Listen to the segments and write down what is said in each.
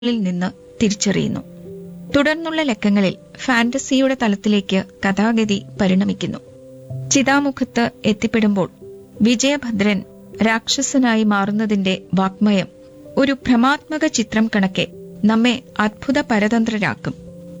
ിൽ നിന്ന് തിരിച്ചറിയുന്നു തുടർന്നുള്ള ലക്കങ്ങളിൽ ഫാന്റസിയുടെ തലത്തിലേക്ക് കഥാഗതി പരിണമിക്കുന്നു ചിതാമുഖത്ത് എത്തിപ്പെടുമ്പോൾ വിജയഭദ്രൻ രാക്ഷസനായി മാറുന്നതിന്റെ വാഗ്മയം ഒരു ഭ്രമാത്മക ചിത്രം കണക്കെ നമ്മെ അത്ഭുത പരതന്ത്രരാക്കും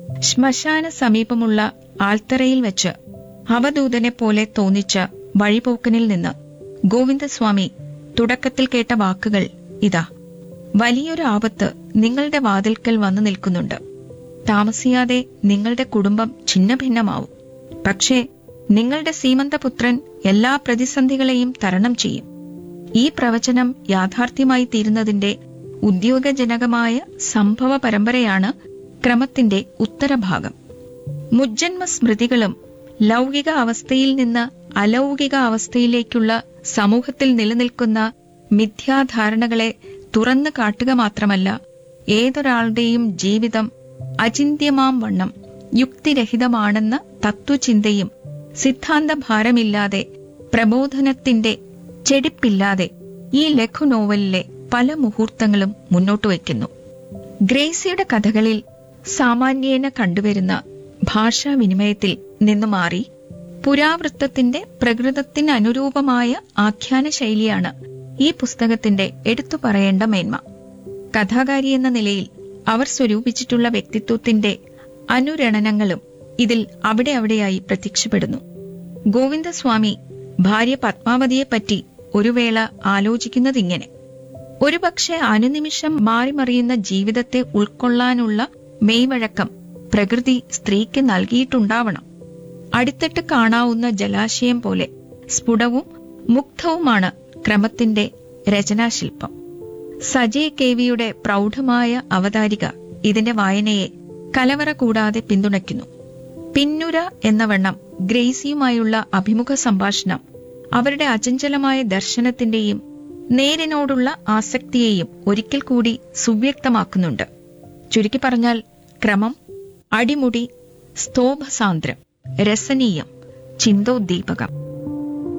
ശ്മശാന സമീപമുള്ള ആൽത്തറയിൽ വെച്ച് അവധൂതനെ പോലെ തോന്നിച്ച വഴിപോക്കനിൽ നിന്ന് ഗോവിന്ദസ്വാമി തുടക്കത്തിൽ കേട്ട വാക്കുകൾ ഇതാ വലിയൊരു ആപത്ത് നിങ്ങളുടെ വാതിൽക്കൽ വന്നു നിൽക്കുന്നുണ്ട് താമസിയാതെ നിങ്ങളുടെ കുടുംബം ഛിന്നഭിന്നമാവും പക്ഷേ നിങ്ങളുടെ സീമന്തപുത്രൻ എല്ലാ പ്രതിസന്ധികളെയും തരണം ചെയ്യും ഈ പ്രവചനം യാഥാർത്ഥ്യമായി തീരുന്നതിന്റെ ഉദ്യോഗജനകമായ സംഭവ പരമ്പരയാണ് ക്രമത്തിന്റെ ഉത്തരഭാഗം മുജ്ജന്മ സ്മൃതികളും ലൗകിക അവസ്ഥയിൽ നിന്ന് അലൗകിക അവസ്ഥയിലേക്കുള്ള സമൂഹത്തിൽ നിലനിൽക്കുന്ന മിഥ്യാധാരണകളെ തുറന്നു കാട്ടുക മാത്രമല്ല ഏതൊരാളുടെയും ജീവിതം അചിന്യമാം വണ്ണം യുക്തിരഹിതമാണെന്ന തത്വചിന്തയും സിദ്ധാന്ത ഭാരമില്ലാതെ പ്രബോധനത്തിന്റെ ചെടിപ്പില്ലാതെ ഈ ലഘു നോവലിലെ പല മുഹൂർത്തങ്ങളും മുന്നോട്ട് വയ്ക്കുന്നു ഗ്രേസിയുടെ കഥകളിൽ സാമാന്യേന കണ്ടുവരുന്ന ഭാഷാവിനിമയത്തിൽ നിന്നു മാറി പുരാവൃത്തത്തിന്റെ പ്രകൃതത്തിനനുരൂപമായ ആഖ്യാന ശൈലിയാണ് ഈ പുസ്തകത്തിന്റെ എടുത്തു പറയേണ്ട മേന്മ കഥാകാരി എന്ന നിലയിൽ അവർ സ്വരൂപിച്ചിട്ടുള്ള വ്യക്തിത്വത്തിന്റെ അനുരണനങ്ങളും ഇതിൽ അവിടെ അവിടെയായി പ്രത്യക്ഷപ്പെടുന്നു ഗോവിന്ദസ്വാമി ഭാര്യ പത്മാവതിയെപ്പറ്റി ഒരു വേള ആലോചിക്കുന്നതിങ്ങനെ ഒരുപക്ഷെ അനുനിമിഷം മാറിമറിയുന്ന ജീവിതത്തെ ഉൾക്കൊള്ളാനുള്ള മെയ്വഴക്കം പ്രകൃതി സ്ത്രീക്ക് നൽകിയിട്ടുണ്ടാവണം അടിത്തട്ട് കാണാവുന്ന ജലാശയം പോലെ സ്ഫുടവും മുഗ്ധവുമാണ് ക്രമത്തിന്റെ രചനാശില്പം സജയ് കേവിയുടെ പ്രൗഢമായ അവതാരിക ഇതിന്റെ വായനയെ കലവറ കൂടാതെ പിന്തുണയ്ക്കുന്നു പിന്നുര എന്ന വണ്ണം ഗ്രേസിയുമായുള്ള അഭിമുഖ സംഭാഷണം അവരുടെ അചഞ്ചലമായ ദർശനത്തിന്റെയും നേരിനോടുള്ള ആസക്തിയെയും ഒരിക്കൽ കൂടി സുവ്യക്തമാക്കുന്നുണ്ട് ചുരുക്കി പറഞ്ഞാൽ ക്രമം അടിമുടി സ്തോഭസാന്ദ്രം രസനീയം ചിന്തോദ്ദീപകം